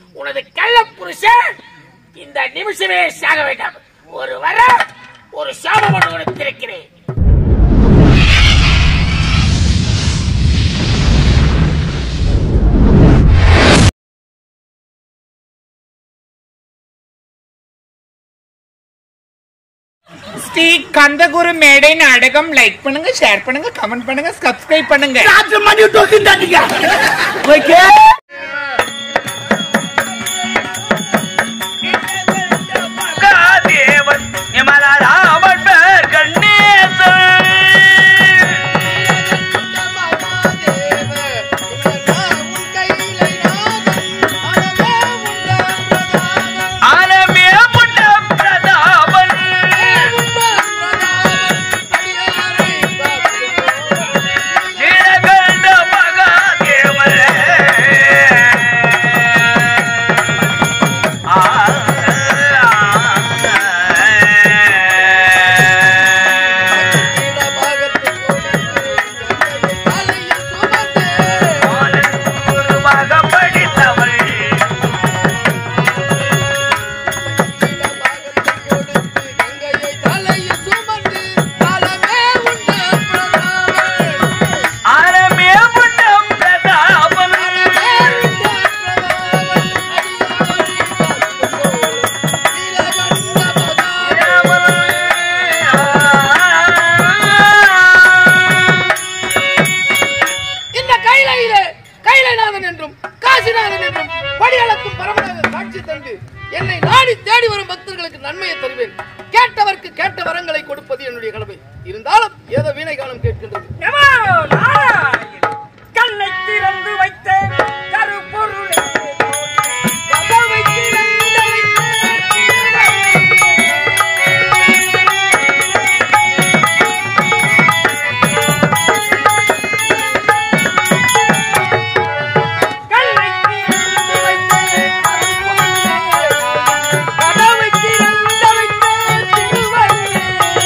உனது கள்ள புருஷன் இந்த நிமிஷமே சாக வேண்டாம் ஒரு வர ஒரு சாபம் ஒன்று கொடுத்திருக்கிறேன் ஸ்ரீ கந்தகுரு மேடை நாடகம் லைக் பண்ணுங்க ஷேர் பண்ணுங்க கமெண்ட் பண்ணுங்க சப்ஸ்கிரைப் பண்ணுங்க ராத்திரி மணி டோக்கிண்டாதீங்க ஓகே தேவன் நிமலராமன் பேர் கண்ணேசன் ஆனமே முன்ன பிரதாபன் நீலகண்ட மகாதேவன் ஆ குருவாக படித்தவள் ஆனமே முன்ன பிரதாபன் இந்த கைலையிலே கைலைநாதன் என்றும் காசிநாதன் என்றும் படியளக்கும் பரமநாத சாட்சி தந்து என்னை நாடி தேடி வரும் பக்தர்களுக்கு நன்மையை தருவேன் கேட்டவர்க்கு கேட்ட வரங்களை கொடுப்பது என்னுடைய கடமை இருந்தாலும் ஏதோ வீணை காலம் கேட்கின்றது கண்ணை திறந்து வைத்தேன் கருப்பொருளே கதவை திறந்து கண்ணை திறந்து வைத்தேன் கதவை திறந்து வைத்தேன் திருவள்ளே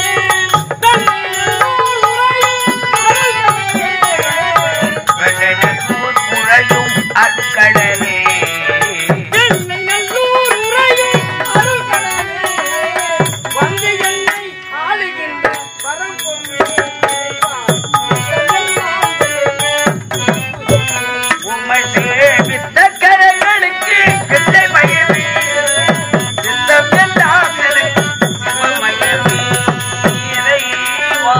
முழையும் அக்கடலே என்னை நல்லூர் உரையும் அருகடலே வந்து என்னை ஆளுகின்ற உம்மை சேவித்த கரங்களுக்கு எல்லை மகிழ்வு சித்தம் எல்லாம் எனக்கு சிவமயமே இறைவா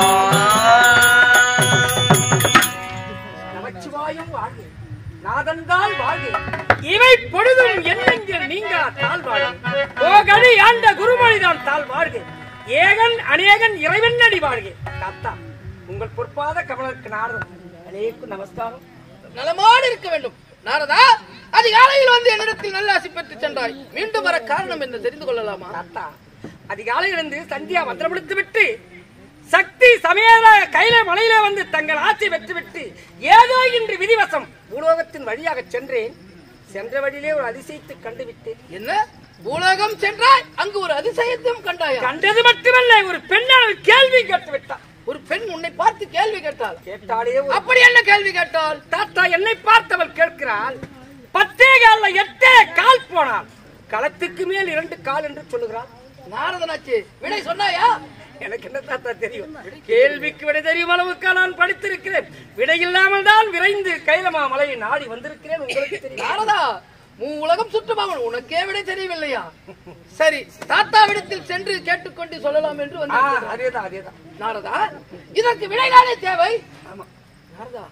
நமச்சிவாயம் வாழ்க நாதன்தால் வாழ்க இவை பொழுதும் என்னெங்கில் நீங்கா தாழ் வாழ்க போகடி ஆண்ட குருமொழிதான் தாழ் வாழ்க ஏகன் அநேகன் இறைவன் அடி வாழ்க தாத்தா உங்கள் பொற்பாத கமலருக்கு நாரதன் அநேக்கும் நமஸ்காரம் நலமாடு இருக்க வேண்டும் நாரதா அதிகாலையில் வந்து என்னிடத்தில் நல்லாசி பெற்று சென்றாய் மீண்டும் வர காரணம் என்ன தெரிந்து கொள்ளலாமா தாத்தா அதிகாலை எழுந்து சந்தியா மந்திரம் முடித்து விட்டு சக்தி சமேத கையில மலையில வந்து தங்கள் ஆட்சி பெற்றுவிட்டு ஏதோ இன்று விதிவசம் பூலோகத்தின் வழியாக சென்றேன் சென்ற வழியிலே ஒரு அதிசயத்தை கண்டுவிட்டேன் என்ன பூலோகம் சென்றாய் அங்கு ஒரு அதிசயத்தையும் கண்டாயா கண்டது மட்டுமல்ல ஒரு பெண்ணால் கேள்வி கேட்டு விட்டார் ஒரு பெண் உன்னை பார்த்து கேள்வி கேட்டாள் கேட்டாலே ஒரு அப்படி என்ன கேள்வி கேட்டாள் தாத்தா என்னை பார்த்தவள் கேட்கிறாள் பத்தே கால்ல எட்டே கால் போனாள் களத்துக்கு மேல் இரண்டு கால் என்று சொல்லுகிறாள் நாரதனாச்சு விடை சொன்னாயா எனக்கு என்ன தாத்தா தெரியும் கேள்விக்கு விடை தெரியும் அளவுக்கு நான் படித்திருக்கிறேன் விடை இல்லாமல் தான் விரைந்து கைலமா மலையை நாடி வந்திருக்கிறேன் உங்களுக்கு தெரியும் நாரதா மூ உலகம் சுற்றுபவன் உனக்கே விடை தெரியவில்லையா சரி தாத்தாவிடத்தில் சென்று கேட்டுக்கொண்டு சொல்லலாம் என்று ஆ, வந்து அதேதான் அதேதான் நாரதா இதற்கு விடைதானே தேவை ஆமா நாரதா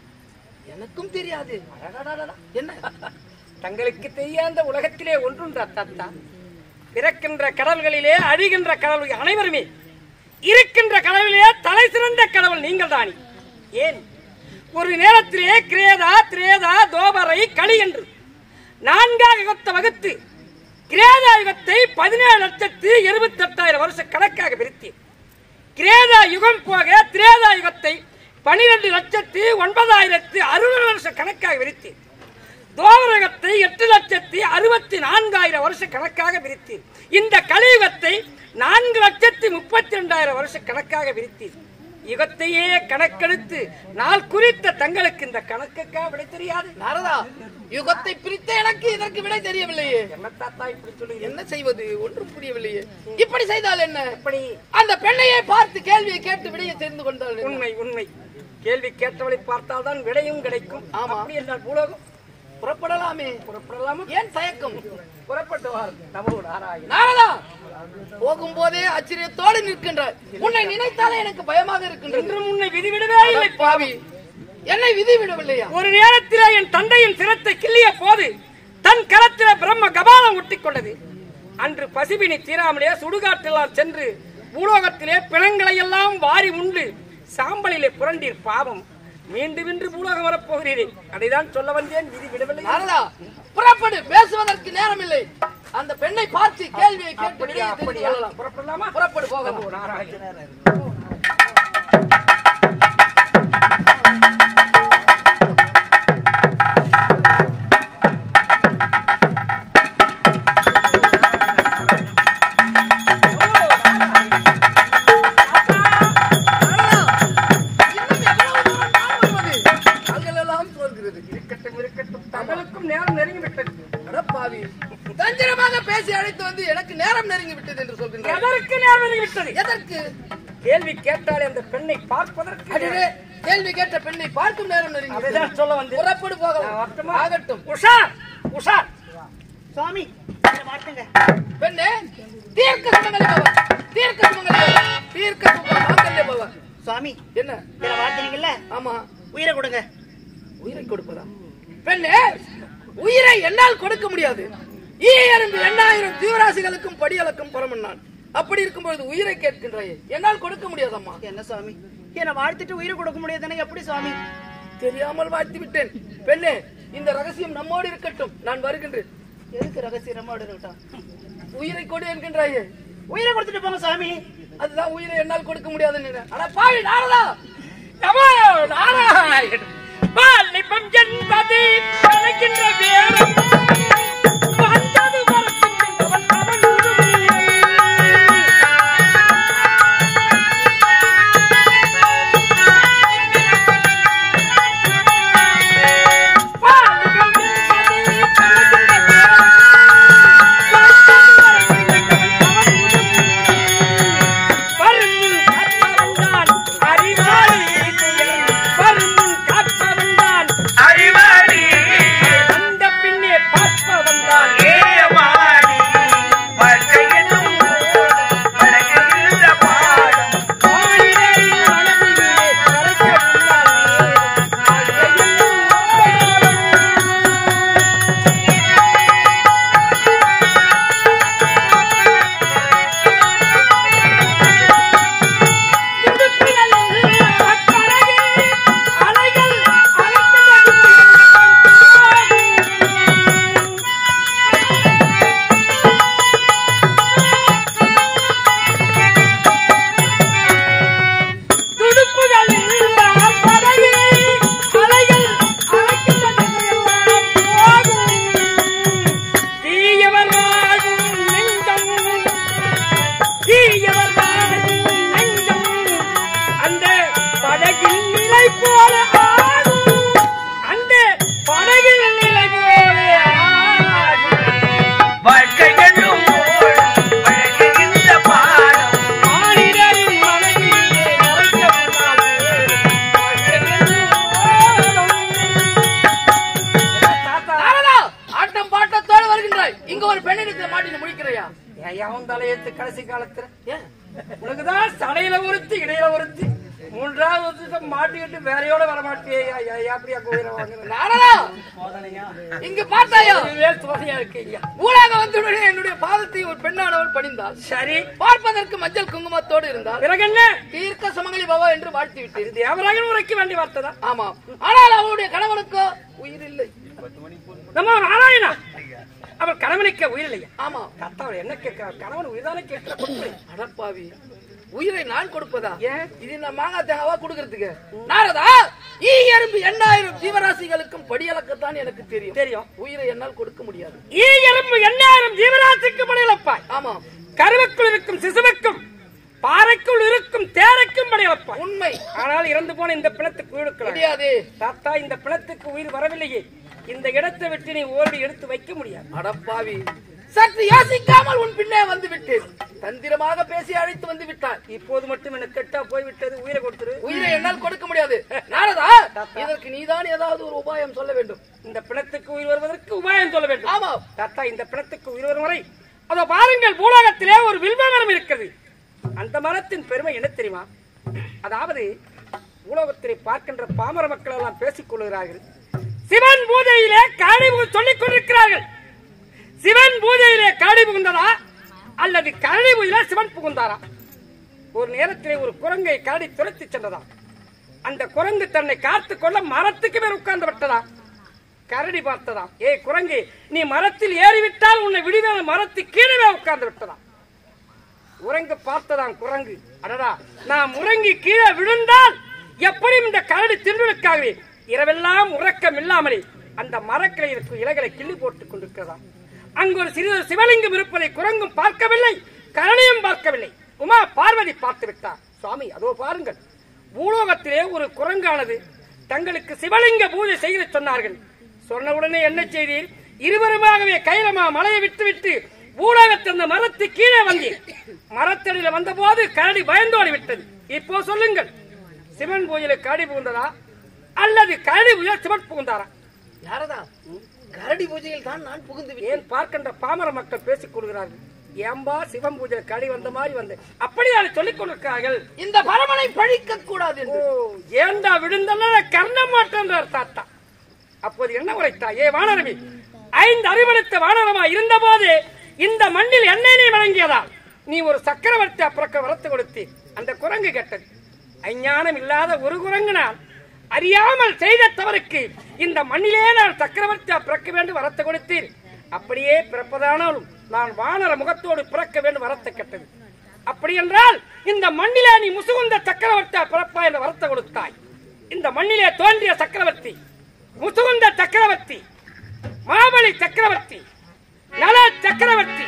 எனக்கும் தெரியாது அடடடடடா. என்ன தங்களுக்கு தெரியாத உலகத்திலே ஒன்றுண்டா தாத்தா பிறக்கின்ற கடல்களிலே அழிகின்ற கடவுள் அனைவருமே இருக்கின்ற கடவுளிலே தலை சிறந்த கடவுள் நீங்கள் தானே ஏன் ஒரு நேரத்திலே கிரேதா திரேதா தோபரை களி என்று நான்காக யுகத்தை வகுத்து கிரேதா யுகத்தை பதினேழு லட்சத்து இருபத்தி எட்டாயிரம் வருஷ கணக்காக பிரித்தேன் கிரேதா யுகம் போக திரேதா யுகத்தை பனிரெண்டு லட்சத்து ஒன்பதாயிரத்து அறுபது வருஷ கணக்காக விரித்தேன் தோவரகத்தை எட்டு லட்சத்தி அறுபத்தி நான்காயிரம் வருஷ கணக்காக விரித்தீர் இந்த கலியுகத்தை நான்கு லட்சத்தி முப்பத்தி ரெண்டாயிரம் வருஷ கணக்காக விரித்தீர் யுகத்தையே கணக்கெடுத்து நாள் குறித்த தங்களுக்கு இந்த கணக்குக்கா விடை தெரியாது நாரதா யுகத்தை பிரித்த எனக்கு இதற்கு விடை தெரியவில்லையே என்ன தாத்தா இப்படி சொல்லுங்க என்ன செய்வது ஒன்றும் புரியவில்லையே இப்படி செய்தால் என்ன எப்படி அந்த பெண்ணையை பார்த்து கேள்வியை கேட்டு விடையை தெரிந்து கொண்டால் என்ன? உண்மை உண்மை கேள்வி கேட்டவளை பார்த்தால்தான் விடையும் கிடைக்கும் ஆமா. அப்படி என்றால் பூலோகம் புறப்படலாமே புறப்படலாமா ஏன் தயக்கம் புறப்பட்டு வார் நமோ நாராயண நாரதா போகும்போதே ஆச்சரியத்தோடு நிற்கின்றார் உன்னை நினைத்தாலே எனக்கு பயமாக இருக்கின்றது இன்று முன்னை விதிவிடவே இல்லை அட பாவி என்னை விதி விடவில்லையா ஒரு நேரத்திலே என் தந்தையின் சிரத்தை கிள்ளிய போது தன் கரத்திலே பிரம்ம கபாலம் ஒட்டிக்கொண்டது அன்று பசிபினி தீராமலே சுடுகாட்டெல்லாம் சென்று பூலோகத்திலே பிணங்களை எல்லாம் வாரி உண்டு சாம்பலிலே புரண்டீர் பாவம் மீண்டும் இன்று பூலோகம் வரப்போகிறீரே அதைதான் சொல்ல வந்தேன் விதி விடவில்லை நாரதா புறப்படு பேசுவதற்கு நேரமில்லை அந்த பெண்ணை பார்த்து கேள்வியை கேட்டு அப்படியா விடையை தெரிந்து அப்படியா கொள்ளலாம் புறப்படலாமா புறப்படு போகலாம் நமோ நாராயண அங்கெல்லாம் தோல்கிறது இருக்கட்டும் இருக்கட்டும் தங்களுக்கும் நேரம் நெருங்கி விட்டது அடப்பாவி தந்திரமாக பேசி அழைத்து வந்து எனக்கு நேரம் நெருங்கி விட்டது என்று சொல்கின்றார் எதற்கு நேரம் நெருங்கி விட்டது எதற்கு கேள்வி கேட்டாலே அந்த பெண்ணை பார்ப்பதற்கு அடடே, கேள்வி கேட்ட பெண்ணை பார்க்கும் நேரம் நெருங்கி விட்டது. அதைதான் சொல்ல வந்தேன் புறப்படு நான் போகலாம் வரட்டுமா? ஆகட்டும் உஷார் உஷார் சுவாமி இதை வாழ்த்துங்க பெண்ணே தீர்க்க சுமங்கலி பவ தீர்க்க சுமங்கலி பவ தீர்க்க சும மாங்கல்ய பவ சுவாமி என்ன இதை வாழ்த்துனீங்கல்ல ஆமா உயிரை கொடுங்க உயிரை கொடுப்பதா பெண்ணே உயிரை என்னால் கொடுக்க முடியாது ஈ எறும்பு எண்ணாயிரம் ஜீவராசிகளுக்கும் படியளக்கும் பரமன் நான் அப்படி இருக்கும்பொழுது உயிரை கேட்கின்றாயே என்னால் கொடுக்க முடியாதம்மா என்ன சுவாமி என்னை வாழ்த்துட்டு உயிரை கொடுக்க முடியாதுன்னு எப்படி சுவாமி தெரியாமல் வாழ்த்து விட்டேன் பெண்ணே இந்த ரகசியம் நம்மோடு இருக்கட்டும் நான் வருகின்றேன் எதுக்கு ரகசியமோடு இருக்கட்டும் உயிரை கொடு என்கின்றாயே உயிரை கொடுத்துட்டு போங்க சுவாமி அதுதான் உயிரை என்னால் கொடுக்க முடியாதுன்னு ஆனா பாவி நாரதா நமோ நாராயண பாலிபம் என்பது கணக்கின்ற வேரம் வந்தது வரக்கின்றவன் அவன் உருவில். பாலிபம் என்பது கணக்கின்ற வேரம் வந்தது வரக்கின்றவன் அவன் உருவில். வருமுன் காப்பவன்தான் அறிவாளி வருமுன் காப்பவன்தான் அறிவாளி அந்த பின்னே பார்ப்பவன்தான் ஏமாடி வாழ்க்கை என்னும் வழங்குகின்ற பாடம் ஆயிரம் மனதிலே கரைக்க உள்ளானே. வாழ்க்கையில் துடுப்பினில் அக்கரையில் அலைகள் அலைக்கின்றன. துடுப்புகளில் படகில் அலைகள் அலைக்கின்றன போகும். தீயவர் வாழும் நெஞ்சம் தீயவர் வாழும் நெஞ்சம் அந்த படகில் நிலை போல ஆகும் அந்த படகில் நிலை போல ஆகும் வாழ்க்கை என்னும் வழங்குகின்ற பாடம் மானிடரின் மனதிலே நிறைந்த முன்னாலே தாத்தா நாரதா ஆட்டம் பாட்டத்தோடு வருகின்றாய் இங்க ஒரு பெண்ணிடத்தில் மாட்டி முடிக்கிறையா ஏன் தலையெழுத்து கடைசி காலத்துல ஏன் உனக்குதான் தலையில ஒருத்தி இடையில ஒருத்தி மூன்றாவது வருஷம் மாட்டிக்கிட்டு வேறையோட வர மாட்டியே அப்படியா கோயில வாங்குற நாரதா இங்கு பார்த்தாயா இதுவே சோதனையா இருக்கீங்க ஊழாக வந்துடனே என்னுடைய பாதத்தை ஒரு பெண்ணானவள் பணிந்தாள் சரி பார்ப்பதற்கு மஞ்சள் குங்குமத்தோடு இருந்தால் பிறகு என்ன தீர்க்க சுமங்கலி பவா என்று வாழ்த்தி விட்டேன் தேவராஜன் உரைக்க வேண்டிய வார்த்தை தான் ஆமா ஆனால் அவளுடைய கணவனுக்கோ உயிர் இல்லை நம்ம நாராயணா அவர் கணவனுக்கு உயிர் இல்லையா ஆமா கத்தா அவர் என்ன கேட்கிறார் கணவன் உயிர்தானே கேட்கிற கொடுப்பேன் அடப்பாவி உயிரை நான் கொடுப்பதா ஏன்? இது நான் மாங்காய் தேங்காவா கொடுக்கறதுக்கு நாரதா ஈ எறும்பு எண்ணாயிரம் ஜீவராசிகளுக்கும் படியளக்கத்தான் எனக்கு தெரியும் தெரியும் உயிரை என்னால் கொடுக்க முடியாது ஈ எறும்பு எண்ணாயிரம் ஜீவராசிக்கு படையலப்பாய் ஆமா கருவுக்குள் இருக்கும் சிசுவுக்கும் பாறைக்குள் இருக்கும் தேரைக்கும் படையலப்பாய் உண்மை ஆனால் இறந்து போன இந்த பிணத்துக்கு உயிர் கொடுக்கலாம் முடியாது தாத்தா இந்த பிணத்துக்கு உயிர் வரவில்லையே இந்த இடத்தை விட்டு நீ ஓடி எடுத்து வைக்க முடியாது அடப்பாவி சற்று யோசிக்காமல் உன் பின்னே வந்து விட்டேன் தந்திரமாக பேசி அழைத்து வந்து விட்டார் இப்போது மட்டும் எனக்கு கெட்டா போய்விட்டது உயிரை கொடுத்துரு உயிரை என்னால் கொடுக்க முடியாது நாரதா இதற்கு நீதான் ஏதாவது ஒரு உபாயம் சொல்ல வேண்டும் இந்த பிணத்துக்கு உயிர் வருவதற்கு உபாயம் சொல்ல வேண்டும் ஆமா தாத்தா இந்த பிணத்துக்கு உயிர் வரும் வரை அதோ பாருங்கள் பூலோகத்திலே ஒரு வில்வ மரம் இருக்கிறது அந்த மரத்தின் பெருமை என்ன தெரியுமா அதாவது பூலோகத்திலே பார்க்கின்ற பாமர மக்கள் எல்லாம் பேசிக் கொள்கிறார்கள் சிவன் பூஜையிலே காணி புகு- சொல்லிக் கொண்டிருக்கிறார்கள் சிவன் பூஜையிலே காணி புகுந்ததா அல்லது கரடி பூஜையிலே சிவன் புகுந்தாரா ஒரு நேரத்திலே ஒரு குரங்கை கரடி துரத்தி சென்றதா அந்த குரங்கு தன்னை காத்துக் கொள்ள மரத்துக்கு மேல் உட்கார்ந்து விட்டதா கரடி பார்த்ததாம் ஏய் குரங்கு நீ மரத்தில் ஏறிவிட்டால் உன்னை விடுவேன் மரத்து கீழே உட்கார்ந்து விட்டதாம் உறங்கு பார்த்ததாம் குரங்கு அடடா நான் உறங்கி கீழே விழுந்தால் எப்படியும் இந்த கரடி தின்றுக்காகவே இரவெல்லாம் உறக்கம் இல்லாமலே அந்த மரக்கிளை இருக்கும் இலைகளை கிள்ளி போட்டுக் கொண்டிருக்கிறதாம் அங்கு ஒரு சிறிது சிவலிங்கம் இருப்பதை குரங்கும் பார்க்கவில்லை கரடியும் பார்க்கவில்லை உமா பார்வதி பார்த்து விட்டார் சுவாமி அதோ பாருங்கள் பூலோகத்திலே ஒரு குரங்கானது தங்களுக்கு சிவலிங்க பூஜை செய்ய சொன்னார்கள் சொன்ன உடனே என்ன செய்தி இருவருமாகவே கைலமா மலையை விட்டு விட்டு பூலோகத்தில் அந்த மரத்து கீழே வந்தீர் மரத்தடியில வந்த போது கரடி பயந்தோடி விட்டது இப்போ சொல்லுங்கள் சிவன் பூஜையில கரடி புகுந்ததா அல்லது கரடி பூஜையில சிவன் புகுந்தாரா யாரதா கரடி பூஜையில் தான் நான் புகுந்து விட்டேன் ஏன் பார்க்கின்ற பாமர மக்கள் பேசிக் கொள்கிறார்கள் ஏம்பா சிவன் பூஜையில கரடி வந்த மாதிரி வந்து அப்படி அதை சொல்லிக் கொண்டிருக்கிறார்கள் இந்த பரமனை பழிக்க கூடாது ஓ என்று ஏண்டா விழுந்தல்ல கர்ண மாட்டேன்றார் தாத்தா அப்போது என்ன உரைத்தா ஏ வானரவி ஐந்து அறிவெடுத்த வானரமா இருந்த போது இந்த மண்ணில் என்னை நீ வழங்கியதா நீ ஒரு சக்கரவர்த்தியா பிறக்க வரத்து கொடுத்தி அந்த குரங்கு கெட்டது அஞ்ஞானம் இல்லாத ஒரு குரங்கு நான் அறியாமல் செய்த தவறுக்கு இந்த மண்ணிலே நான் சக்கரவர்த்தியா பிறக்க வேண்டும் வரத்து கொடுத்தீர் அப்படியே பிறப்பதானாலும் நான் வானர முகத்தோடு பிறக்க வேண்டும் வரத்தை கெட்டது அப்படி என்றால் இந்த மண்ணிலே நீ முசுகுந்த சக்கரவர்த்தியா பிறப்பா என்ற வரத்தை கொடுத்தாய் இந்த மண்ணிலே தோன்றிய சக்கரவர்த்தி முசுகுந்த சக்கரவர்த்தி மாபலி சக்கரவர்த்தி நல சக்கரவர்த்தி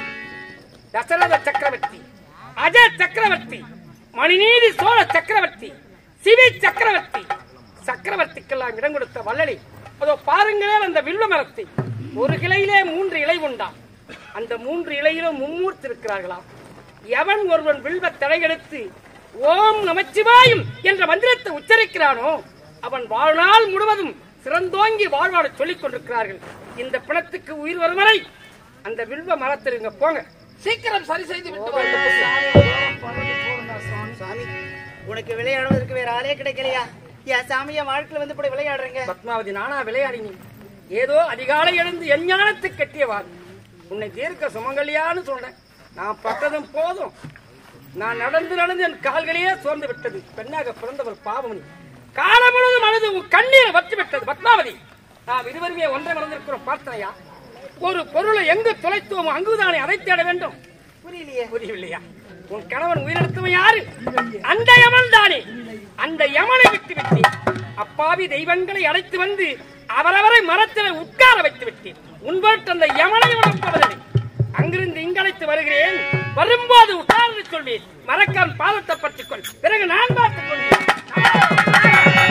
தசரத சக்கரவர்த்தி அஜ சக்கரவர்த்தி மணிநீதி சோழ சக்கரவர்த்தி சிவி சக்கரவர்த்தி சக்கரவர்த்திக்கெல்லாம் இடம் கொடுத்த வள்ளலி அதோ பாருங்களேன் அந்த வில்வ மரத்தை ஒரு கிளையிலே மூன்று இலை உண்டாம் அந்த மூன்று இலையிலும் மும்மூர்த்தி இருக்கிறார்களாம் எவன் ஒருவன் வில்வ தடையெடுத்து ஓம் நமச்சிவாயும் என்ற மந்திரத்தை உச்சரிக்கிறானோ அவன் வாழ்நாள் முழுவதும் சிறந்தோங்கி வாழ்வாட சொல்லிக் கொண்டிருக்கிறார்கள் இந்த பிணத்துக்கு உயிர் வரும் வரை அந்த வில்வ மரத்தில் இங்க போங்க சீக்கிரம் சரி செய்து விட்டு வாருங்கள். சாமி உனக்கு விளையாடுவதற்கு வேற ஆளே கிடைக்கலையா என் சாமி என் வாழ்க்கையில வந்து இப்படி விளையாடுறீங்க பத்மாவதி நானா விளையாடினேன் ஏதோ அதிகாலை எழுந்து எஞ்ஞானத்தை கட்டியவாள் உன்னை தீர்க்க சுமங்கலியான்னு சொன்னேன் நான் பட்டதும் போதும் நான் நடந்து நடந்து என் கால்களையே சோர்ந்து விட்டது பெண்ணாக பிறந்தவள் பாவமணி காலம் முழுவதும் அழுது உன் கண்ணீரை வற்றி விட்டது பத்மாவதி நாம் இருவருமே ஒன்றை மறந்திருக்கிறோம் பார்த்தனையா ஒரு பொருளை எங்கு தொலைத்தோமோ அங்குதானே அதை தேட வேண்டும் புரியலையே புரியவில்லையா உன் கணவன் உயிரிழத்தவன் யாரு அந்த யமன் தானே அந்த யமனை விட்டு விட்டேன் அப்பாவி தெய்வங்களை அழைத்து வந்து அவரவரை மரத்தில் உட்கார வைத்து விட்டேன் உன்பட்டு அந்த யமனை உணர்ப்பவதில்லை அங்கிருந்து இங்கழைத்து வருகிறேன் வரும்போது உட்கார்ந்து சொல்வேன் மறக்கான் பாதத்தை பற்றிக் கொள் பிறகு நான் பார்த்துக் கொள்வேன்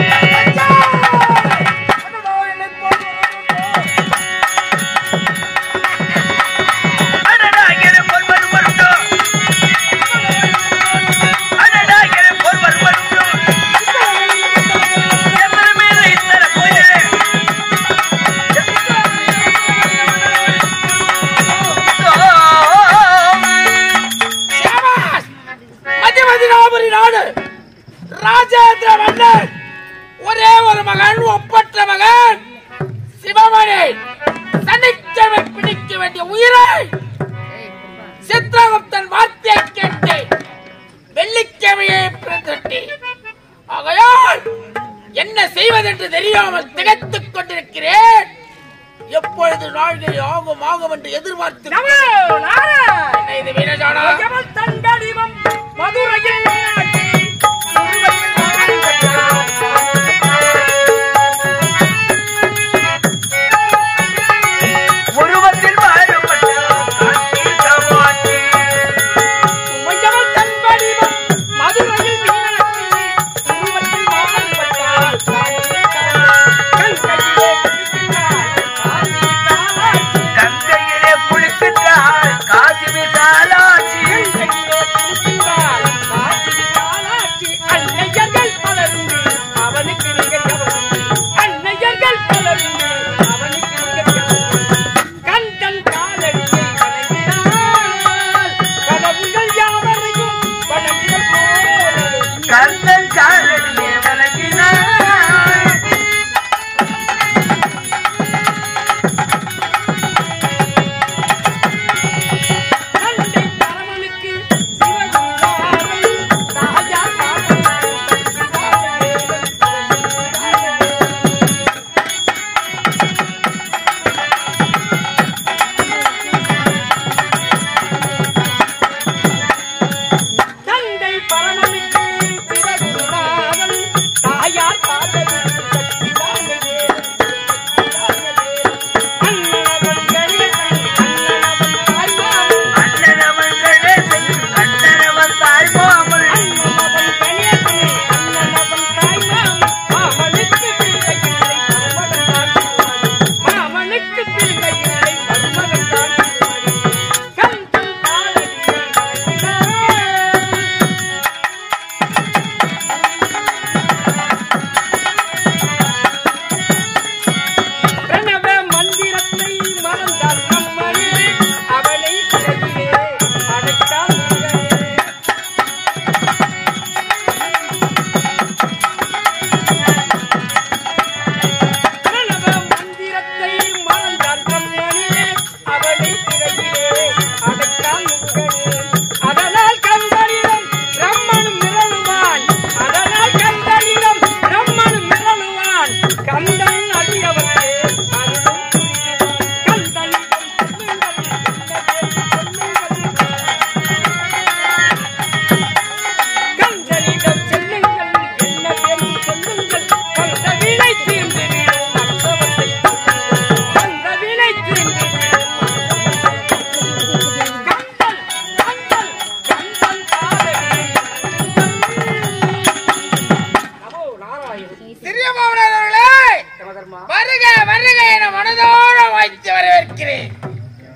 அடடா என பொறுவர் வருண்டோ அடடா என பொறுவர் வருண்டோ எம்மன் மேல இத்தர பூஜை மதிமதினாபுரி நாடு ராஜேந்திர மன்னர் ஒரே ஒரு மகன் ஒப்பற்ற மகன் சிவமணி சனிக்கிழமை பிடிக்க வேண்டிய உயிரை சித்திரகுப்தன் வார்த்தையை கேட்டு வெள்ளிக்கிழமையை பிறந்துட்டேன் ஆகையால் என்ன செய்வதென்று தெரியாமல் திகைத்துக் கொண்டிருக்கிறேன் எப்பொழுது நாள்கள் ஆகும் ஆகும் என்று எதிர்பார்த்து நமோ நாராயண என்ன இது வீணஜானா எவன் தண்டடிவம் மதுரையில் நாட்டி, உருவத்தில் மாறுபட்டால் காட்சி சமாதி உமையவள் தன்படிவம் மதுரையில் மீனாட்சி, உருவத்தில் மாறுபட்டால் காட்சி சமாதி. கண்களிலே குடிக்கிறாள்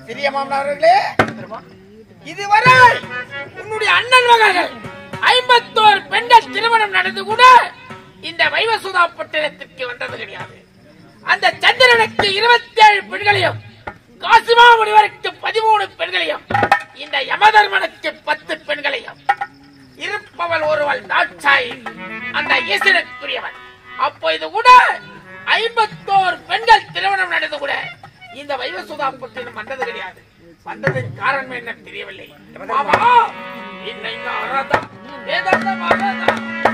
சிறிய மாமனார்களே இதுவரை உன்னுடைய அண்ணன் மகர்கள் ஐம்பத்தோரு பெண்கள் திருமணம் நடந்து கூட இந்த வைவசுதா பட்டினத்திற்கு வந்தது கிடையாது அந்த சந்திரனுக்கு இருபத்தி ஏழு பெண்களையும் காசிமா முனிவருக்கு பதிமூணு பெண்களையும் இந்த யமதர்மனுக்கு பத்து பெண்களையும் இருப்பவள் ஒருவள் தாட்சாயி அந்த ஈசனுக்குரியவன் அப்போ இது கூட ஐம்பத்தோரு பெண்கள் திருமணம் நடந்து கூட இந்த வைவசுதா பட்டினம் வந்தது கிடையாது வந்ததன் காரணம் என்ன தெரியவில்லை மாமா இன்னை ஆராதா வேதாந்தம் ஆராதா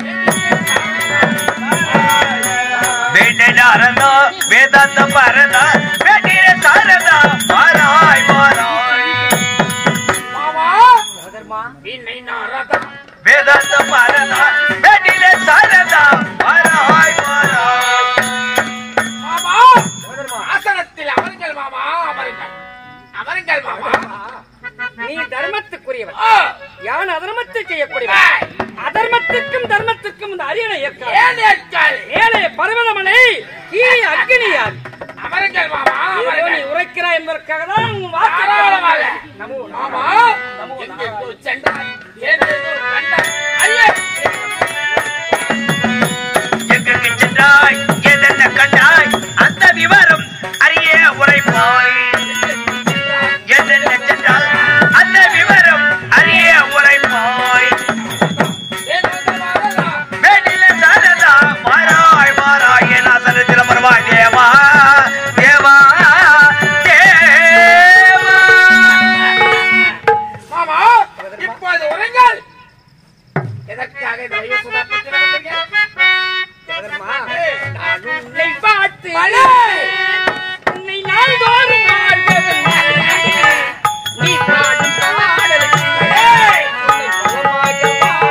ಬೇಟೆ ನಾರದ ವೇದಾಂತ ಪರದ ಬೇಟಿರ ಸಾರದ ಮಾರಾಯ್ ಮಾರಾಯ್ மாமா இன்னை ஆராதா ವೇದಾಂತ ಪರದ ಬೇಟಿರ ಸಾರದ ಮಾರಾಯ್ ಮಾರಾಯ್ மாமா ஆசனத்தில் அமருங்கள் மாமா அமருங்கள் அமருங்கள் மாமா நீ தர்மத்துக்குரியவன் ஆ, யான் அதர்மத்தை செய்யக்கூடியவன் ஏய், அதர்மத்திற்கும் தர்மத்திற்கும் இந்த அரியணை ஏற்க ஏன் ஏற்காது? மேலே பர்வதமலை கீழே அக்னியார் அமருங்கள் மாமா ஏதோ நீ அமருங்கள் உரைக்கிறாய் என்பதற்காக தான் உன் வாக்கு தாராளமாக. நமோ மாமா எங்கே ஒரு சென்றாய் ஏதேதோ கண்டாய் ஐயே எங்குக்கு சென்றாய் என்னென்ன கண்டாய் அந்த விவரம் அறிய உரைப்பாய் என்னென்ன சென்றால் அந்த விவரம் அறிய உரைப்பாய் ஏதேதோ மாறலா. ಬೇಟಿಲ ಸಾರದ ಮಾರಾಯ್ ಮಾರಾಯ್ ಏನಾಸನ ತಿರುಮರವಾ ದೇವಾ ದೇವಾ ದೇವಾ மாமா இப்போது உரைங்கள் எதற்காக இந்த வயசு சுதாப்பத்தில் வந்தீங்க அதர்மா, நான் உன்னை பார்த்து பலே! உன்னை நாள்தோறும் வாழ்பவன் நீ பாடும் பாடலுக்கு ஏய்! உன்னை பலமாக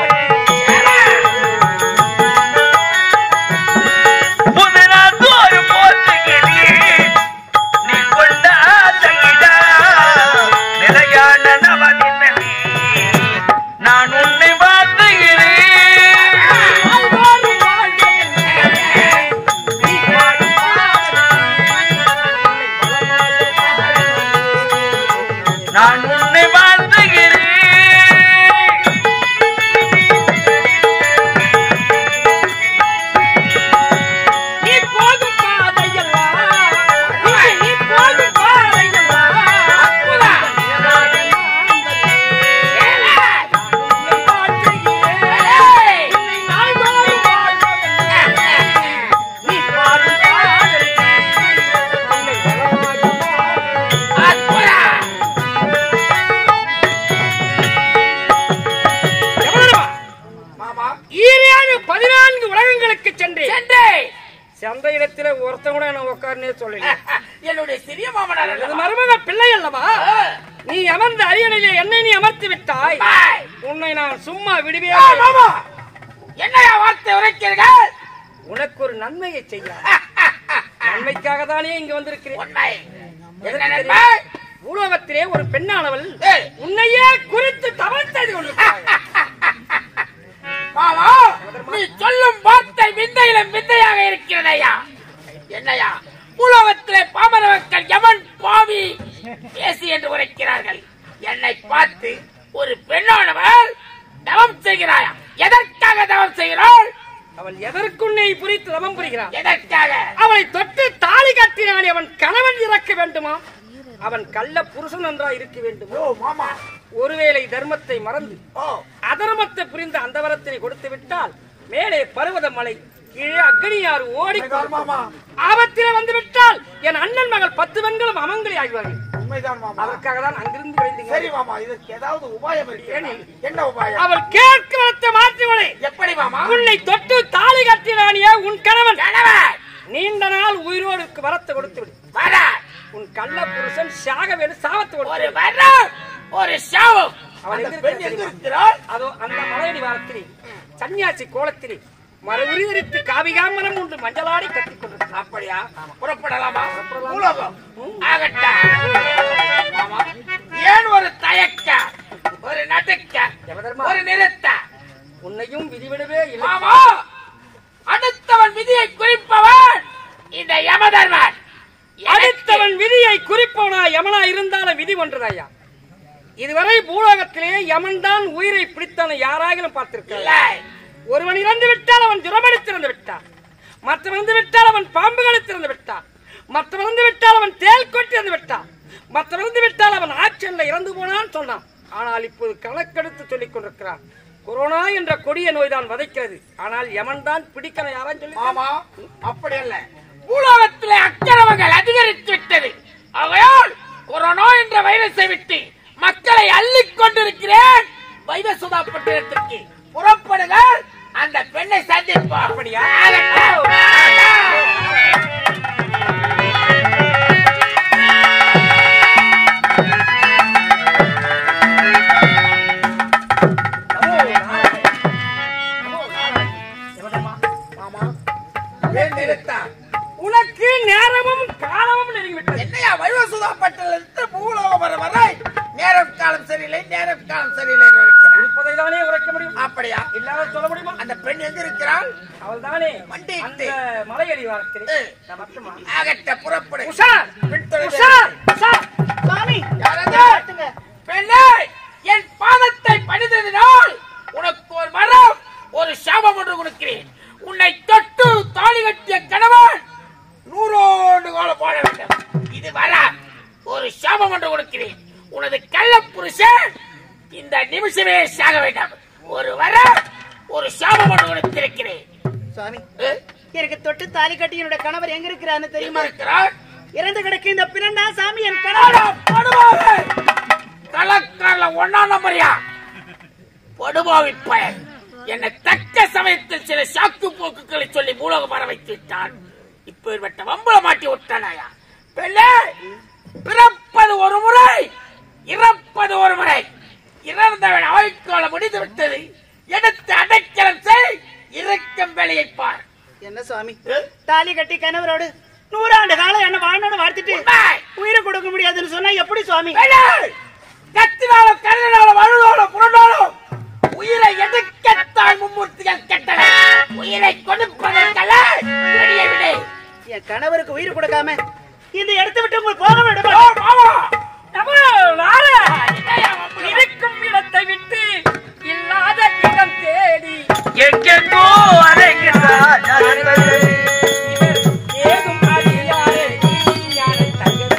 புதனாத்தோறு போற்றுகிறீ நீ கொண்ட ஆசையிட நிலையான நவதினமே நான் உன்னை வாழ்த்துகிறேன் நாள்தோறும் வாழ்பவன் நீ பாடும் பாடலுக்கு நான் உன்னை வாழ்த்துகிறேன் நீ போகும் பாதையெல்லாம் நீ போகும் பாதையெல்லாம் அற்புதம்! ஏய்! அற்புதம்! மாமா பதினான்கு உலகங்களுக்கு சென்று சென்றே சென்ற இடத்துல ஒருத்தன் கூட என்ன உட்காருனே சொல்லல என்னுடைய சிறிய மாமனார் இது அல்லவா? மருமக பிள்ளை அல்லவா ஆ. நீ அமர்ந்த அரியணையிலே என்னை நீ அமர்த்தி விட்டாய் பாய். உன்னை நான் சும்மா விடுவே ஆ, மாமா என்னையா வார்த்தை உரைக்கிறீர்கள் உனக்கு ஒரு நன்மையை செய்ய நன்மைக்காக தானே இங்க வந்திருக்கிறேன் உண்மை என்ன எதற்கு நன்மை? தெரியுமா? பூலோகத்திலே ஒரு பெண்ணானவள் ஏய். உன்னையே குறித்து தவறு செய்து கொண்டிருக்கிறாள். மாமா நீ சொல்லும் வார்த்தை விந்தையிலும் விந்தையாக இருக்கிறதையா என்னையா உலகத்திலே பாமர மக்கள் எவன் பாவி பேசி என்று உரைக்கிறார்கள் என்னை பார்த்து ஒரு பெண்ணானவள் தவம் செய்கிறாயா எதற்காக தவம் செய்கிறாள் அவள் எதற்குன்னை புரித்து தவம் புரிகிறாள் எதற்காக அவளை தொட்டு தாலி கட்டினான் அவன் கணவன் இறக்க வேண்டுமா அவன் கள்ள புருஷன் என்றா இருக்க வேண்டுமா ஓ மாமா ஒருவேளை தர்மத்தை மறந்து ஓ அதர்மத்தை புரிந்த அந்த வரத்தினை கொடுத்து விட்டால் மேலே பருவத மலை கீழே அக்னியார் ஓடி மாமா ஆபத்திலே வந்து விட்டால் என் அண்ணன் மகள் பத்து பெண்களும் அமங்கலி ஆகிவார்கள் உண்மைதான் மாமா அதற்காக தான் அங்கிருந்து விரைந்தீங்க சரி மாமா இதற்கு ஏதாவது உபாயம் இருக்கு என்ன உபாயம் அவள் கேட்கிறத மாற்றிவளே எப்படி மாமா உன்னை தொட்டு தாலி கட்டினானியே உன் கணவன் கணவன் நீண்ட நாள் உயிரோடு வரத்தை கொடுத்து விடு வர உன் கள்ள புருஷன் சாக வேண்டு சாவத்தை ஒரு கொடுத்து விடு. வரம் ஒரு சாவம் அவள் அந்த எங்க பெண் இருக்கிறா எங்க தெரியுமா? இருக்கிறாள் அதோ அந்த மலையடி வாரத்திலே சன்னியாசி கோலத்திலே மறுபடி தரித்து காவிகாமரம் உண்டு மஞ்சளாடி கட்டிக் கொண்டிருக்கிறார் அப்படியா புறப்படலாமா உலகம் ஆகட்டா மாமா ஏன் ஒரு தயக்க ஒரு நடுக்க யமதர்மா. ஒரு நிறுத்த உன்னையும் விதிவிடவே இல்லை மாமா அடுத்தவன் விதியை குறிப்பவன் இந்த யமதர்மன் அடுத்தவன் விதியை குறிப்பவனா யமனா இருந்தாலும் விதி ஒன்றுதான் ஐயா இதுவரை பூலோகத்திலே யமன்தான் உயிரை பிடித்தவன் யாராகிலும் பார்த்திருக்கிறார் இல்லை ஒருவன் இறந்து விட்டால் அவன் ஜுரமடித்திறந்து விட்டான் மற்றவன் இறந்து விட்டால் அவன் பாம்புகளை திறந்து விட்டான் மற்றவன் இறந்து விட்டால் அவன் தேல் கொட்டி இறந்து விட்டான் மற்றவன் இறந்து விட்டால் அவன் ஆக்சிடன்ல இறந்து போனான்னு சொன்னான் ஆனால் இப்போது கணக்கெடுத்து சொல்லிக் கொண்டிருக்கிறான் கொரோனா என்ற கொடிய நோய் தான் வதைக்கிறது ஆனால் யமன் தான் பிடிக்கிற யாரும் சொல்லி ஆமா அப்படி அல்ல பூலோகத்திலே அக்கிரமங்கள் அதிகரித்து விட்டது ஆகையால் கொரோனா என்ற வைரஸை விட்டு மக்களை அள்ளிக் கொண்டிருக்கிறேன் வைவசுதா பட்டினத்திற்கு புறப்படுங்கள் அந்த பெண்ணை சந்திப்போம் அப்படியா உனக்கு நேரமும் காலமும் நெருங்கிவிட்டது என்னையா வைவசுதா பட்டினத்திலிருந்து பூலோகம் வர வரை நேரம் காலம் சரியில்லை நேரம் காலம் சரியில்லை என்று இருக்கிறார். இருப்பதை தானே உரைக்க முடியும் அப்படியா இல்லாத சொல்ல முடியுமா அந்த பெண் எங்க இருக்கிறாள் அவள் தானே வண்டி அந்த இட்டு. மலையடி வாரத்தில் ஏய். மட்டுமா ஆகட்ட புறப்படு உஷார் பின்தொடர்ந்து உஷார் உஷார் சாமி யாரது? காட்டுங்க. பெண்ணே என் பாதத்தை பணிந்ததினால் உனக்கு ஒரு மரம் ஒரு சாபம் ஒன்று கொடுக்கிறேன் உன்னை தொட்டு தாலி கட்டிய கணவன் நூறோண்டு காலம் வாழ வேண்டும் இது வர ஒரு சாபம் ஒன்று கொடுக்கிறேன் உனது கள்ள புருஷன் இந்த நிமிஷமே சாக வேண்டாம் ஒரு வர ஒரு சாபம் ஒன்று கொடுத்திருக்கிறேன் சாமி ஏ, எனக்கு தொட்டு தாலி கட்டி என்னோட கணவர் எங்க இருக்கிறான்னு எங்க தெரியுமா இருக்கிறார் இறந்து கிடக்கு இந்த பிறந்தா சாமி என் கணவர் அடா, படுபாவி! கலக்காரல ஒன்னா நம்பரியா படுபாவி பயன் என்னை தக்க சமயத்தில் சில சாக்கு போக்குகளை சொல்லி மூலகம் வர வைத்து விட்டான் இப்பேற்பட்ட வம்பள மாட்டி விட்டானாயா பெண்ணே பிறப்பது ஒரு முறை இறப்பது ஒரு முறை இறந்தவன் ஆயுட்காலம் முடிந்து விட்டது எடுத்து அடைக்கலம் செய் இருக்கும் வேலையை பார் என்ன சுவாமி தாலி கட்டி கணவரோடு நூறாண்டு காலம் என்ன வாழ்னோட வாழ்த்துட்டு உண்மை. உயிரை கொடுக்க முடியாதுன்னு சொன்னா எப்படி சுவாமி வேலை! கத்தினாலும் கருதினாலும் அழுதாலும் புரண்டாலும் உயிரை எடுக்கத்தான் மும்மூர்த்திகள் கட்டளை உயிரை கொடுப்பதற்கல்ல வெளியே விடு என் கணவருக்கு உயிர் கொடுக்காம இந்த இடத்தை விட்டு உங்களுக்கு போக விட ஓ, மாட்டேன். மாமா! நமோ நாரா! என்னய்யா வம்பு? இருக்கும் இடத்தை விட்டு இல்லாத இடம் தேடி எங்கெங்கோ அலைகிறார் நரகத்தில். இவர் ஏதும் அறியாரே ஞான தங்கமே.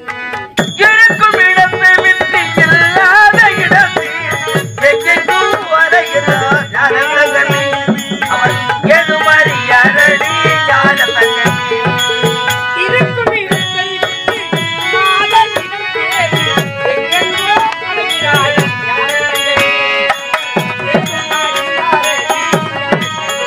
இருக்கும் இடத்தை விட்டு இல்லாத இடத்தில் எங்கெங்கோ அலைகிறார் நரகத்தில். அவர் ஏதும் அறியாதடி ஞான தங்கமே. இருக்கும் இடத்தை விட்டு இல்லாத இடம் தேடி எங்கெங்கோ அலைகிறாரே ஞான தங்கமே. ஏதும் அறியாரே ஞான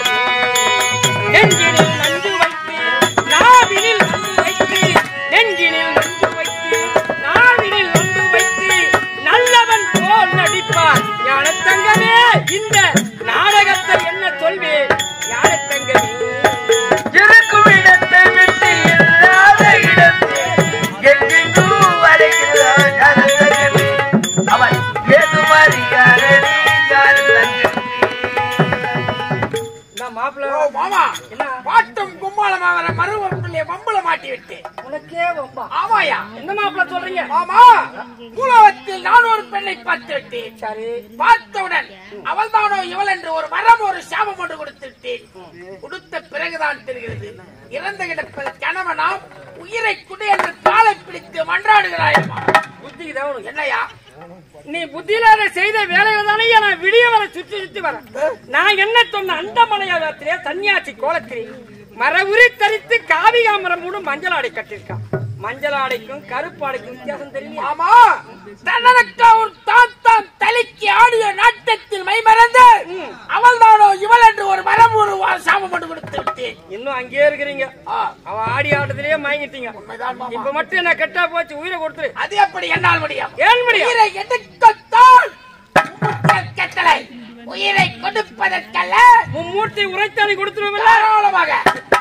தங்கமே. நெஞ்சினில் நஞ்சு வைத்து நாவினில் நஞ்சு வைத்து நெஞ்சினில் நஞ்சு வைத்து நாவினில் நஞ்சு வைத்து நல்லவன் போல் நடிப்பார் ஞானத்தங்கமே இந்த நாடகத்தை என்ன சொல்வேன் ஞானத்தங்கமே இருக்கும் இடத்தை விட்டு இல்லாத இடத்தில் எங்கெங்கோ அலைகிறார் ஞான தங்கமே. அவர் ஏதும் அறியாதடி ஞான தங்கமே. நான் மாப்பிள்ள ஓ, மாமா என்ன? பாட்டும் கும்மாளமா வர மருவப்பிள்ளைய வம்புல மாட்டி விட்டு உனக்கே வம்பா ஆமாயா என்ன மாப்பிள்ள சொல்றீங்க மாமா பூலோகத்தில் நான் ஒரு பெண்ணை பார்த்து விட்டேன் சரி பார்த்தவுடன் அவள் தானோ இவள் என்று ஒரு வரம் ஒரு சாபம் ஒன்று கொடுத்து விட்டேன் கொடுத்த பிறகுதான் தெரிகிறது இறந்து கிடப்பது கணவனாம் உயிரை குடு என்று காலை பிடித்து மன்றாடுகிறாயம்மா புத்திக்கு தான் என்னையா நீ புத்தியில்லாத செய்த வேலையில தானே நான் விடிய வர சுற்றி சுற்றி வரேன் நான் என்ன சொன்ன அந்த மலையாளத்திலே சன்னியாசி கோலத்திலே மர உரி தரித்து காவி காமரம் மூடும் மஞ்சள் ஆடை கட்டிருக்கான் மஞ்சள் ஆடைக்கும் கருப்பு ஆடைக்கும் வித்தியாசம் தெரியும் ஆமா தன்னனுக்கு ஒரு தான் தான் தலைக்கு ஆடிய நாட்டத்தில் மைமறந்து அவள் தானோ இவள் என்று ஒரு வரம் ஒரு வா- சாபம் ஒன்று கொடுத்து விட்டேன் இன்னும் அங்கேயே இருக்கிறீங்க ஆ, அவ ஆடி ஆட்டத்திலேயே மயங்கிட்டீங்க உண்மைதான் மாமா. இப்ப மட்டும் என்ன கெட்டா போச்சு உயிரை கொடுத்துரு அது எப்படி என்னால் முடியும் ஏன் முடியும்? உயிரை எடுக்கத்தான் முத்தியல் கட்டளை உயிரை கொடுப்பதற்கல்ல மும்மூர்த்தி உரைத்தாடி கொடுத்துருவல தாராளமாக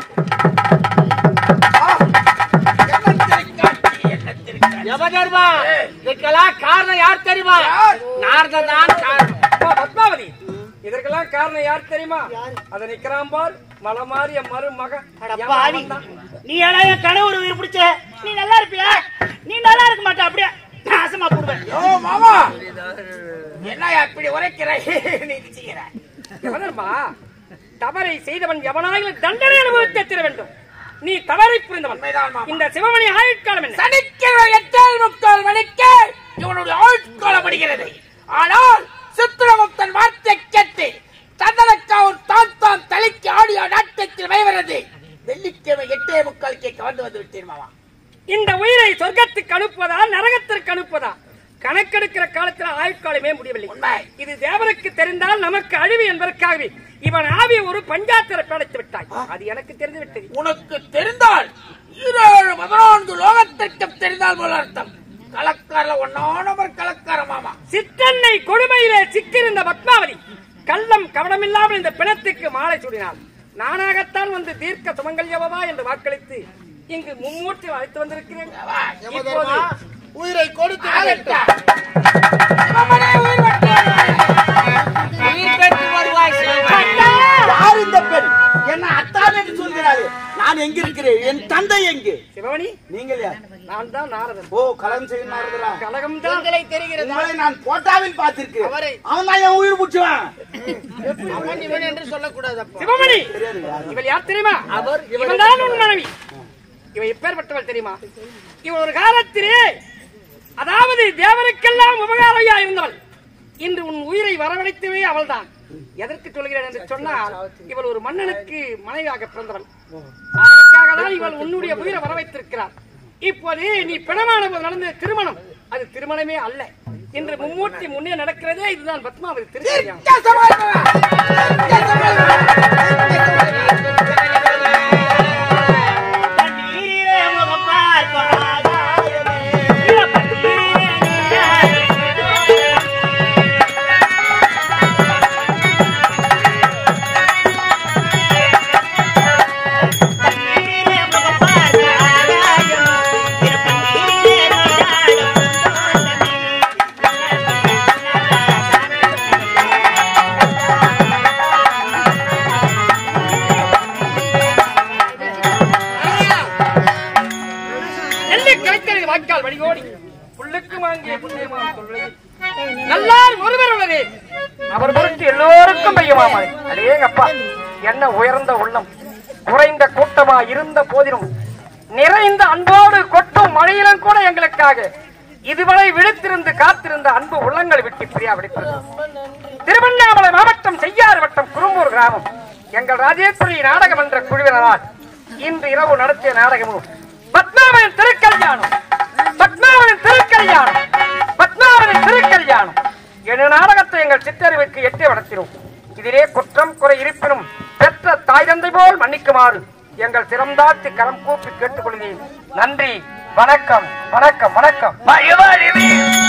ஆ, எண்ணத்திற்காட்சி, எண்ணத்திற்காட்சி. யமதர்மா இதுக்கெல்லாம் காரணம் யார் தெரியுமா யார்? நாரதன் தான் காரணம் பத்மாவதி இதற்கெல்லாம் காரணம் யார் தெரியுமா அத நிக்கிறான் பார் மலை மாறிய மருமகன் அட யமன் பாவி அவன்தான். நீ ஏடா என் கணவர் உயிர் பிடிச்ச நீ நல்லா இருப்பியா நீ நல்லா இருக்க மாட்ட அப்படியே நான் நினைக்கிறாய் நீ செய்கிறாய் எவனம்மா தவறை செய்தவன் எவனாயிலும் தண்டனை அனுபவித்தே தீர வேண்டும் நீ தவறை புரிந்தவன் உண்மைதான் மாமா. இந்த சிவமணி ஆயுட்காலம் என்ன சனிக்கிழமை எட்டால் முக்கால் மணிக்கு இவனுடைய ஆட்காலம் அடிக்கிறது ஆனால் சித்திரகுப்தன் வார்த்தை கேட்டு சந்தனக்காவூர் தான் தான் தலைக்கு ஆடியோ நாட்டத்தில் வைவரது வெள்ளிக்கிழமை எட்டே முக்கால் கேட்க வந்து வந்து விட்டேன் மாமா இந்த உயிரை சொர்க்கத்துக்கு அனுப்புவதா நரகத்திற்கு அனுப்புவதா கணக்கெடுக்கிற காலத்துல ஆயுட்காலமே முடியவில்லை உண்மை. இது தேவருக்கு தெரிந்தால் நமக்கு அழிவு என்பதற்காகவே இவன் ஆவி ஒரு பஞ்சாத்திர படைத்து விட்டாய் அது எனக்கு தெரிந்து விட்டது உனக்கு தெரிந்தால் ஈரேழு பதினான்கு லோகத்திற்கும் தெரிந்தால் போல அர்த்தம் கலக்கார ஒன்னானவர் கலக்கார மாமா சிற்றன்னை கொடுமையிலே சிக்கியிருந்த பத்மாவதி கள்ளம் கவனமில்லாமல் இந்த பிணத்துக்கு மாலை சூடினாள் நானாகத்தான் வந்து தீர்க்க சுமங்கல்யவா என்று வாக்களித்து இங்கு மும்மூர்த்தி அழைத்து வந்திருக்கிறேன் இப்போது உயிரை கொடுத்து ஆகட்டா. சிவமனே உயிர் விட்டாய். உயிர் பெற்று வருவாய் யார் இந்த பெண் என்ன அத்தான் என்று சொல்கிறாரு நான் எங்க இருக்கிறேன் என் தந்தை எங்கு சிவமணி நீங்கள் யார் நான் தான் நாரதன் ஓ கலம் செய்யும் நாரதரா கழகம் தான் எங்களை தெரிகிறது உங்களை நான் போட்டாவில் பார்த்திருக்கிறேன் அவரை அவன் தான் என் உயிர் முச்சுவான் அவன் இவன் என்று சொல்லக்கூடாது அப்போ சிவமணி தெரியாது யாரு. இவள் யார் தெரியுமா அவர் இவள் தான் உன் மனைவி இவள் எப்பேற்பட்டவள் தெரியுமா இவள் ஒரு காலத்திலே அதாவது தேவனுக்கெல்லாம் உபகாரையா இருந்தவள் இன்று உன் உயிரை வரவழைத்தவே அவள்தான் எதற்கு சொல்கிறேன் என்று சொன்னால் இவள் ஒரு மன்னனுக்கு மனைவியாக பிறந்தவள் அதற்காக தான் இவள் உன்னுடைய உயிரை வர வைத்திருக்கிறார் இப்போது நீ பிணமான போது நடந்த திருமணம் அது திருமணமே அல்ல இன்று மும்மூர்த்தி முன்னே நடக்கிறதே இதுதான் பத்மாவதி திருக்கல்யாணம் நெல்லை கலைத்தறி வாய்க்கால் வழிகோடி புல்லுக்கு வாங்கிய புண்ணியமாம் சொல்லை நல்லார் ஒருவர் உள்ளதே அவர் பொருட்டு எல்லோருக்கும் பெய்யுமாமாய் அடேங்கப்பா என்ன உயர்ந்த உள்ளம் குறைந்த கூட்டமா இருந்த போதிலும் நிறைந்த அன்போடு கொட்டும் மழையிலும் கூட எங்களுக்காக இதுவரை விழித்திருந்து காத்திருந்த அன்பு உள்ளங்கள் விட்டு பிரியா விடுத்தது திருவண்ணாமலை மாவட்டம் செய்யாறு வட்டம் குறும்பூர் கிராமம் எங்கள் ராஜேஸ்வரி நாடகம் என்ற குழுவினரால் இன்று இரவு நடத்திய நாடகமும் பத்மாவதின் திருக்கல்யாணம் பத்மாவதின் திருக்கல்யாணம் பத்மாவதின் திருக்கல்யாணம் என நாடகத்தை எங்கள் சிற்றறிவுக்கு எட்டி வளர்த்தினோம் இதிலே குற்றம் குறை இருப்பினும் பெற்ற தாய் தந்தை போல் மன்னிக்குமாறு எங்கள் சிறந்தாட்சி கரம் கூப்பி கேட்டுக்கொள்கிறேன் நன்றி வணக்கம் வணக்கம் வணக்கம் மழை